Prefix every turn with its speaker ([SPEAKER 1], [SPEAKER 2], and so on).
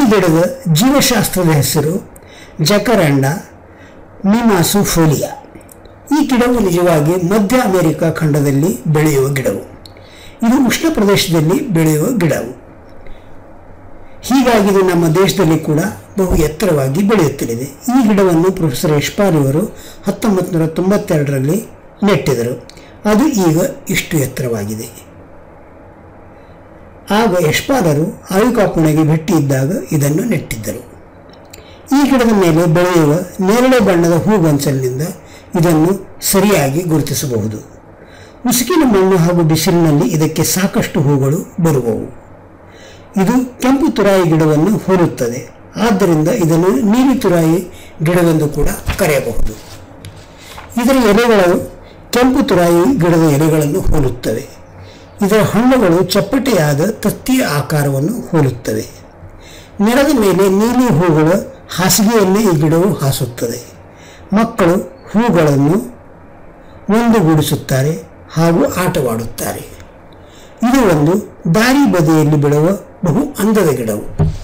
[SPEAKER 1] ಗಿಡದ ಜೀವಶಾಸ್ತ್ರದ ಹೆಸರು ಜಕರಂಡ ಮಿಮಾಸು ಫೋಲಿಯಾ ಈ ಗಿಡವು ನಿಜವಾಗಿ ಮಧ್ಯ ಅಮೆರಿಕ ಖಂಡದಲ್ಲಿ ಬೆಳೆಯುವ ಗಿಡವು ಇದು ಉಷ್ಣ ಪ್ರದೇಶದಲ್ಲಿ ಬೆಳೆಯುವ ಗಿಡವು ಹೀಗಾಗಿ ಇದು ನಮ್ಮ ದೇಶದಲ್ಲಿ ಕೂಡ ಬಹು ಎತ್ತರವಾಗಿ ಬೆಳೆಯುತ್ತಲಿದೆ ಈ ಗಿಡವನ್ನು ಪ್ರೊಫೆಸರ್ ಯಶ್ಪಾಲ್ ಇವರು ಹತ್ತೊಂಬತ್ತು ನೂರ ತೊಂಬತ್ತೆರಡರಲ್ಲಿ ನೆಟ್ಟಿದರು ಅದು ಈಗ ಇಷ್ಟು ಎತ್ತರವಾಗಿದೆ ಆಗ ಯಶ್ಪಾಲರು ಆಯುಕಾಪುಣೆಗೆ ಭೇಟಿ ಇದ್ದಾಗ ಇದನ್ನು ನೆಟ್ಟಿದ್ದರು ಈ ಗಿಡದ ಮೇಲೆ ಬೆಳೆಯುವ ನೇರಳೆ ಬಣ್ಣದ ಹೂಗೊಂಚಲಿನಿಂದ ಇದನ್ನು ಸರಿಯಾಗಿ ಗುರುತಿಸಬಹುದು ಉಸುಕಿನ ಮಣ್ಣು ಹಾಗೂ ಬಿಸಿಲಿನಲ್ಲಿ ಇದಕ್ಕೆ ಸಾಕಷ್ಟು ಹೂಗಳು ಬರುವವು ಇದು ಕೆಂಪು ತುರಾಯಿ ಗಿಡವನ್ನು ಹೋಲುತ್ತದೆ ಆದ್ದರಿಂದ ಇದನ್ನು ನೀಲಿ ತುರಾಯಿ ಗಿಡವೆಂದು ಕೂಡ ಕರೆಯಬಹುದು ಇದರ ಎಲೆಗಳು ಕೆಂಪು ತುರಾಯಿ ಗಿಡದ ಎಲೆಗಳನ್ನು ಹೋಲುತ್ತವೆ ಇದರ ಹಣ್ಣುಗಳು ಚಪ್ಪಟೆಯಾದ ತತ್ತಿಯ ಆಕಾರವನ್ನು ಹೋಲುತ್ತವೆ ನೆಲದ ಮೇಲೆ ನೀಲಿ ಹೂಗಳ ಹಾಸಿಗೆಯಲ್ಲೇ ಈ ಗಿಡವು ಹಾಸುತ್ತದೆ ಮಕ್ಕಳು ಹೂಗಳನ್ನು ಒಂದುಗೂಡಿಸುತ್ತಾರೆ ಹಾಗೂ ಆಟವಾಡುತ್ತಾರೆ ಇದು ಒಂದು ದಾರಿ ಬದಿಯಲ್ಲಿ ಬೆಳೆಯುವ ಬಹು ಅಂದದ ಗಿಡವು